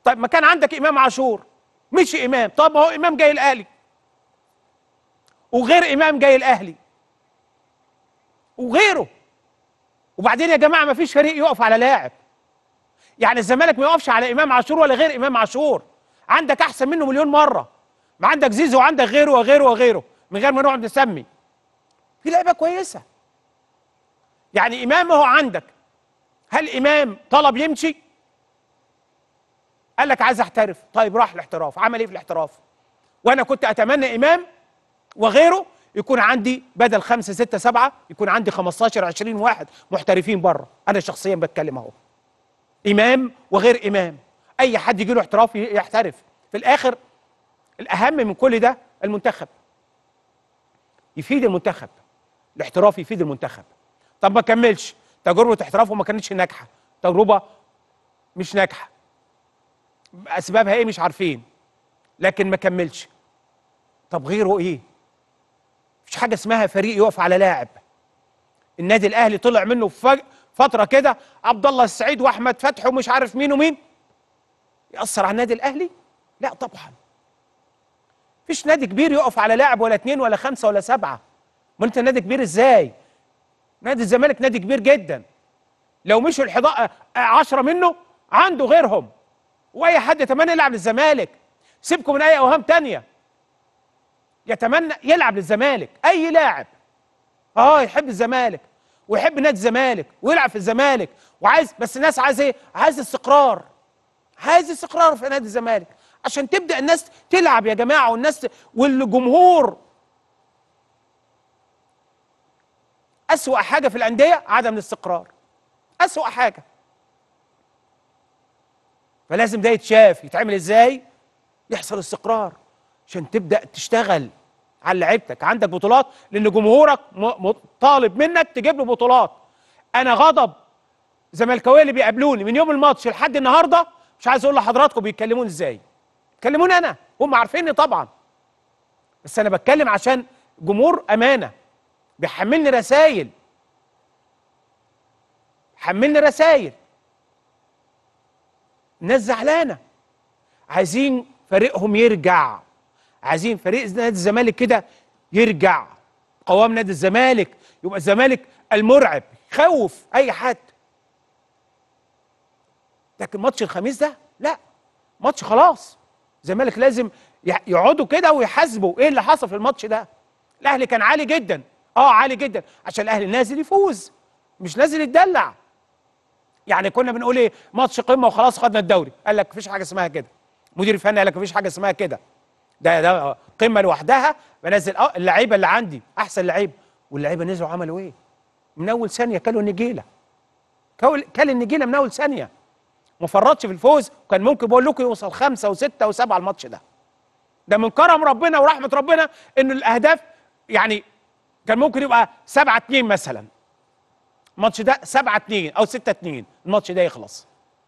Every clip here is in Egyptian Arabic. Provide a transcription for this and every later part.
طيب ما كان عندك امام عاشور مش امام طب ما هو امام جاي الاهلي وغير امام جاي الاهلي وغيره وبعدين يا جماعه ما فيش فريق يقف على لاعب يعني الزمالك ما يقفش على امام عاشور ولا غير امام عاشور عندك احسن منه مليون مره ما عندك زيزو وعندك غيره وغيره وغيره من غير ما نقعد نسمي في لعيبه كويسه يعني امام هو عندك هل امام طلب يمشي قال لك عايز احترف طيب راح الاحتراف عمل ايه في الاحتراف وانا كنت اتمنى امام وغيره يكون عندي بدل خمسة ستة سبعة يكون عندي 15 20 واحد محترفين بره انا شخصيا بتكلم اهو امام وغير امام اي حد يجي له احتراف يحترف في الاخر الاهم من كل ده المنتخب يفيد المنتخب الاحتراف يفيد المنتخب طب ما كملش تجربه احترافه ما كانتش ناجحه تجربه مش ناجحه اسبابها ايه مش عارفين لكن ما كملش طب غيره ايه مفيش حاجه اسمها فريق يقف على لاعب النادي الاهلي طلع منه في فتره كده عبد الله السعيد واحمد فتحي ومش عارف مين ومين ياثر على النادي الاهلي لا طبعا مفيش نادي كبير يقف على لاعب ولا اتنين ولا خمسه ولا سبعه ما انت نادي كبير ازاي نادي الزمالك نادي كبير جدا لو مشوا الحضاء عشرة منه عنده غيرهم واي حد يتمنى يلعب للزمالك سيبكم من اي اوهام تانية يتمنى يلعب للزمالك اي لاعب اه يحب الزمالك ويحب نادي الزمالك ويلعب في الزمالك وعايز بس الناس عايز ايه عايز استقرار عايز استقرار في نادي الزمالك عشان تبدا الناس تلعب يا جماعه والناس والجمهور اسوا حاجه في الانديه عدم الاستقرار اسوا حاجه فلازم ده يتشاف يتعمل ازاي يحصل استقرار عشان تبدا تشتغل على لعيبتك عندك بطولات لان جمهورك م- م- طالب منك تجيب له بطولات انا غضب زملكاويه اللي بيقابلوني من يوم الماتش لحد النهارده مش عايز اقول لحضراتكم بيتكلموني ازاي بيكلموني انا هم عارفيني طبعا بس انا بتكلم عشان جمهور امانه بيحملني رسائل حملني رسائل ناس زعلانه عايزين فريقهم يرجع عايزين فريق نادي الزمالك كده يرجع قوام نادي الزمالك يبقى الزمالك المرعب يخوف اي حد لكن ماتش الخميس ده لا ماتش خلاص الزمالك لازم يع- يقعدوا كده ويحاسبوا ايه اللي حصل في الماتش ده الاهلي كان عالي جدا اه عالي جدا عشان الاهلي نازل يفوز مش نازل يتدلع يعني كنا بنقول ايه ماتش قمه وخلاص خدنا الدوري قال لك مفيش حاجه اسمها كده مدير الفني قال لك مفيش حاجه اسمها كده ده ده قمه لوحدها بنزل اه اللعيبه اللي عندي احسن لعيبه واللعيبه نزلوا عملوا ايه من اول ثانيه كلوا النجيله كل كل النجيله من اول ثانيه ما فرطش في الفوز وكان ممكن بقول لكم يوصل خمسه وسته وسبعه الماتش ده ده من كرم ربنا ورحمه ربنا ان الاهداف يعني كان ممكن يبقى 7 2 مثلا الماتش ده 7 2 او 6 2 الماتش ده يخلص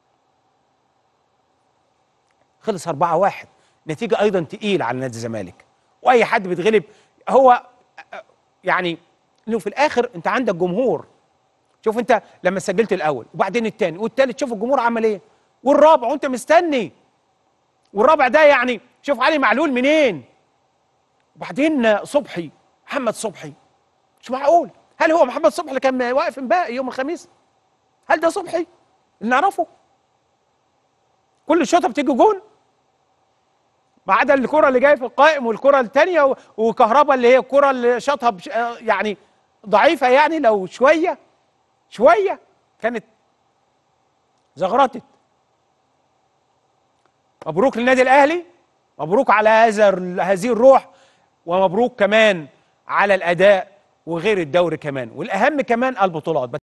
خلص 4 1 نتيجه ايضا تقيله على نادي الزمالك واي حد بيتغلب هو يعني انه في الاخر انت عندك جمهور شوف انت لما سجلت الاول وبعدين الثاني والثالث شوف الجمهور عمل ايه والرابع وانت مستني والرابع ده يعني شوف علي معلول منين وبعدين صبحي محمد صبحي مش معقول هل هو محمد صبحي اللي كان واقف امبارح يوم الخميس هل ده صبحي اللي نعرفه كل شوطه بتيجي جون ما عدا الكره اللي جايه في القائم والكره الثانيه وكهربا اللي هي الكره اللي شاطها بش... آه يعني ضعيفه يعني لو شويه شويه كانت زغرطت مبروك للنادي الاهلي مبروك على هذا هذه الروح ومبروك كمان على الاداء وغير الدوري كمان والاهم كمان البطولات